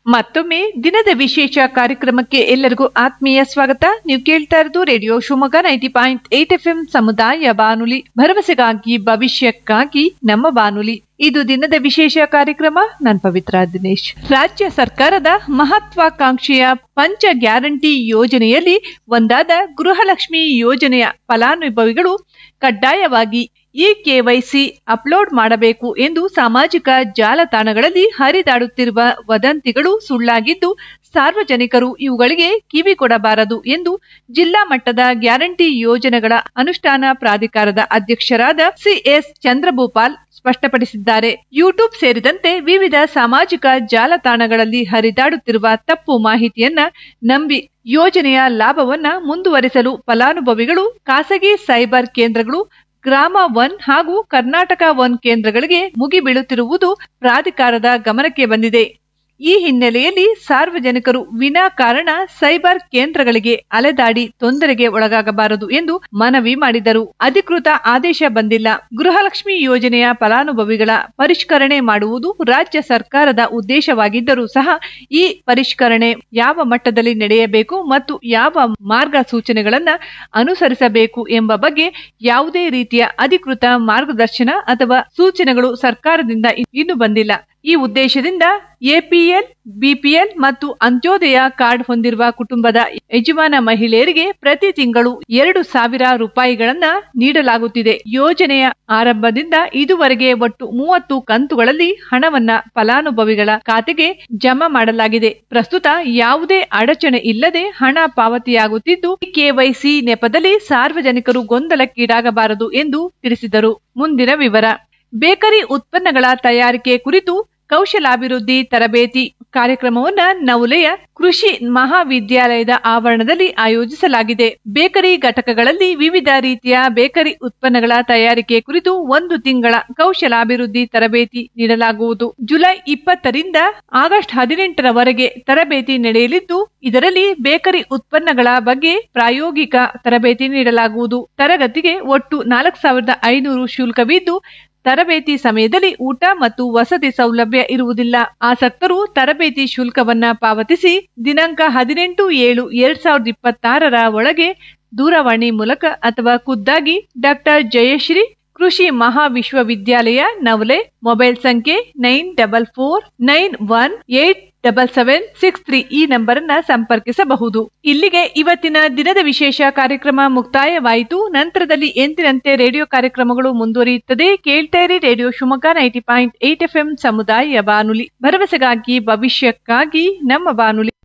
ಮತ್ತೊಮ್ಮೆ ದಿನದ ವಿಶೇಷ ಕಾರ್ಯಕ್ರಮಕ್ಕೆ ಎಲ್ಲರಿಗೂ ಆತ್ಮೀಯ ಸ್ವಾಗತ ನೀವು ಕೇಳ್ತಾ ಇರೋದು radio Shivamogga ninety point eight FM ಎಂ ಸಮುದಾಯ ಬಾನುಲಿ ಭರವಸೆಗಾಗಿ ಭವಿಷ್ಯಕ್ಕಾಗಿ ನಮ್ಮ ಬಾನುಲಿ ಇದು ದಿನದ ವಿಶೇಷ ಕಾರ್ಯಕ್ರಮ ನಾನ್ ಪವಿತ್ರ ದಿನೇಶ್ ರಾಜ್ಯ ಸರ್ಕಾರದ ಮಹತ್ವಾಕಾಂಕ್ಷೆಯ ಪಂಚ ಗ್ಯಾರಂಟಿ ಯೋಜನೆಯಲ್ಲಿ ಒಂದಾದ ಗೃಹಲಕ್ಷ್ಮಿ ಯೋಜನೆಯ ಫಲಾನುಭವಿಗಳು ಕಡ್ಡಾಯವಾಗಿ ಈ ಕೆವೈಸಿ ಅಪ್ಲೋಡ್ ಮಾಡಬೇಕು ಎಂದು ಸಾಮಾಜಿಕ ಜಾಲತಾಣಗಳಲ್ಲಿ ಹರಿದಾಡುತ್ತಿರುವ ವದಂತಿಗಳು ಸುಳ್ಳಾಗಿದ್ದು ಸಾರ್ವಜನಿಕರು ಇವುಗಳಿಗೆ ಕಿವಿ ಕೊಡಬಾರದು ಎಂದು ಜಿಲ್ಲಾ ಮಟ್ಟದ ಗ್ಯಾರಂಟಿ ಯೋಜನೆಗಳ ಅನುಷ್ಠಾನ ಪ್ರಾಧಿಕಾರದ ಅಧ್ಯಕ್ಷರಾದ ಸಿಎಸ್ ಚಂದ್ರಭೂಪಾಲ್ ಸ್ಪಷ್ಟಪಡಿಸಿದ್ದಾರೆ ಯೂಟ್ಯೂಬ್ ಸೇರಿದಂತೆ ವಿವಿಧ ಸಾಮಾಜಿಕ ಜಾಲತಾಣಗಳಲ್ಲಿ ಹರಿದಾಡುತ್ತಿರುವ ತಪ್ಪು ಮಾಹಿತಿಯನ್ನ ನಂಬಿ ಯೋಜನೆಯ ಲಾಭವನ್ನ ಮುಂದುವರಿಸಲು ಫಲಾನುಭವಿಗಳು ಖಾಸಗಿ ಸೈಬರ್ ಕೇಂದ್ರಗಳು ಗ್ರಾಮ ಒನ್ ಹಾಗೂ ಕರ್ನಾಟಕ ಒನ್ ಕೇಂದ್ರಗಳಿಗೆ ಮುಗಿಬೀಳುತ್ತಿರುವುದು ಪ್ರಾಧಿಕಾರದ ಗಮನಕ್ಕೆ ಬಂದಿದೆ ಈ ಹಿನ್ನೆಲೆಯಲ್ಲಿ ಸಾರ್ವಜನಿಕರು ವಿನಾಕಾರಣ ಸೈಬರ್ ಕೇಂದ್ರಗಳಿಗೆ ಅಲೆದಾಡಿ ತೊಂದರೆಗೆ ಒಳಗಾಗಬಾರದು ಎಂದು ಮನವಿ ಮಾಡಿದರು ಅಧಿಕೃತ ಆದೇಶ ಬಂದಿಲ್ಲ ಗೃಹಲಕ್ಷ್ಮಿ ಯೋಜನೆಯ ಫಲಾನುಭವಿಗಳ ಪರಿಷ್ಕರಣೆ ಮಾಡುವುದು ರಾಜ್ಯ ಸರ್ಕಾರದ ಉದ್ದೇಶವಾಗಿದ್ದರೂ ಸಹ ಈ ಪರಿಷ್ಕರಣೆ ಯಾವ ಮಟ್ಟದಲ್ಲಿ ನಡೆಯಬೇಕು ಮತ್ತು ಯಾವ ಮಾರ್ಗಸೂಚನೆಗಳನ್ನ ಅನುಸರಿಸಬೇಕು ಎಂಬ ಬಗ್ಗೆ ಯಾವುದೇ ರೀತಿಯ ಅಧಿಕೃತ ಮಾರ್ಗದರ್ಶನ ಅಥವಾ ಸೂಚನೆಗಳು ಸರ್ಕಾರದಿಂದ ಇನ್ನು ಬಂದಿಲ್ಲ ಈ ಉದ್ದೇಶದಿಂದ ಎಪಿಎಲ್ ಬಿಪಿಎಲ್ ಮತ್ತು ಅಂತ್ಯೋದಯ ಕಾರ್ಡ್ ಹೊಂದಿರುವ ಕುಟುಂಬದ ಯಜಮಾನ ಮಹಿಳೆಯರಿಗೆ ಪ್ರತಿ ತಿಂಗಳು ಎರಡು ಸಾವಿರ ರೂಪಾಯಿಗಳನ್ನ ನೀಡಲಾಗುತ್ತಿದೆ ಯೋಜನೆಯ ಆರಂಭದಿಂದ ಇದುವರೆಗೆ ಒಟ್ಟು ಮೂವತ್ತು ಕಂತುಗಳಲ್ಲಿ ಹಣವನ್ನ ಫಲಾನುಭವಿಗಳ ಖಾತೆಗೆ ಜಮಾ ಮಾಡಲಾಗಿದೆ ಪ್ರಸ್ತುತ ಯಾವುದೇ ಅಡಚಣೆ ಇಲ್ಲದೆ ಹಣ ಪಾವತಿಯಾಗುತ್ತಿದ್ದು ಕೆವೈಸಿ ನೆಪದಲ್ಲಿ ಸಾರ್ವಜನಿಕರು ಗೊಂದಲಕ್ಕೀಡಾಗಬಾರದು ಎಂದು ತಿಳಿಸಿದರು ಮುಂದಿನ ವಿವರ ಬೇಕರಿ ಉತ್ಪನ್ನಗಳ ತಯಾರಿಕೆ ಕುರಿತು ಕೌಶಲಾಭಿವೃದ್ಧಿ ತರಬೇತಿ ಕಾರ್ಯಕ್ರಮವನ್ನ ನವುಲೆಯ ಕೃಷಿ ಮಹಾವಿದ್ಯಾಲಯದ ಆವರಣದಲ್ಲಿ ಆಯೋಜಿಸಲಾಗಿದೆ ಬೇಕರಿ ಘಟಕಗಳಲ್ಲಿ ವಿವಿಧ ರೀತಿಯ ಬೇಕರಿ ಉತ್ಪನ್ನಗಳ ತಯಾರಿಕೆ ಕುರಿತು ಒಂದು ತಿಂಗಳ ಕೌಶಲಾಭಿವೃದ್ಧಿ ತರಬೇತಿ ನೀಡಲಾಗುವುದು ಜುಲೈ ಇಪ್ಪತ್ತರಿಂದ ಆಗಸ್ಟ್ ಹದಿನೆಂಟರವರೆಗೆ ತರಬೇತಿ ನಡೆಯಲಿದ್ದು ಇದರಲ್ಲಿ ಬೇಕರಿ ಉತ್ಪನ್ನಗಳ ಬಗ್ಗೆ ಪ್ರಾಯೋಗಿಕ ತರಬೇತಿ ನೀಡಲಾಗುವುದು ತರಗತಿಗೆ ಒಟ್ಟು ನಾಲ್ಕು ಸಾವಿರದ ಐನೂರು ಶುಲ್ಕವಿದ್ದು ತರಬೇತಿ ಸಮಯದಲ್ಲಿ ಊಟ ಮತ್ತು ವಸತಿ ಸೌಲಭ್ಯ ಇರುವುದಿಲ್ಲ ಆಸಕ್ತರು ತರಬೇತಿ ಶುಲ್ಕವನ್ನ ಪಾವತಿಸಿ ದಿನಾಂಕ ಹದಿನೆಂಟು ಏಳು ಎರಡ್ ಸಾವಿರದ ಇಪ್ಪತ್ತಾರರ ಒಳಗೆ ದೂರವಾಣಿ ಮೂಲಕ ಅಥವಾ ಖುದ್ದಾಗಿ ಡಾಕ್ಟರ್ ಜಯಶ್ರೀ ಕೃಷಿ ಮಹಾವಿಶ್ವವಿದ್ಯಾಲಯ ನವಲೆ ಮೊಬೈಲ್ ಸಂಖ್ಯೆ nine double four nine one eight double seven six three ಈ ನಂಬರ್ ಅನ್ನ ಸಂಪರ್ಕಿಸಬಹುದು ಇಲ್ಲಿಗೆ ಇವತ್ತಿನ ದಿನದ ವಿಶೇಷ ಕಾರ್ಯಕ್ರಮ ಮುಕ್ತಾಯವಾಯಿತು ನಂತರದಲ್ಲಿ ಎಂದಿನಂತೆ ರೇಡಿಯೋ ಕಾರ್ಯಕ್ರಮಗಳು ಮುಂದುವರಿಯುತ್ತದೆ ಕೇಳ್ತಾ ಇರಿ radio Shivamogga ninety point eight FM ಎಂ ಸಮುದಾಯ ಬಾನುಲಿ ಭರವಸೆಗಾಗಿ ಭವಿಷ್ಯಕ್ಕಾಗಿ ನಮ್ಮ ಬಾನುಲಿ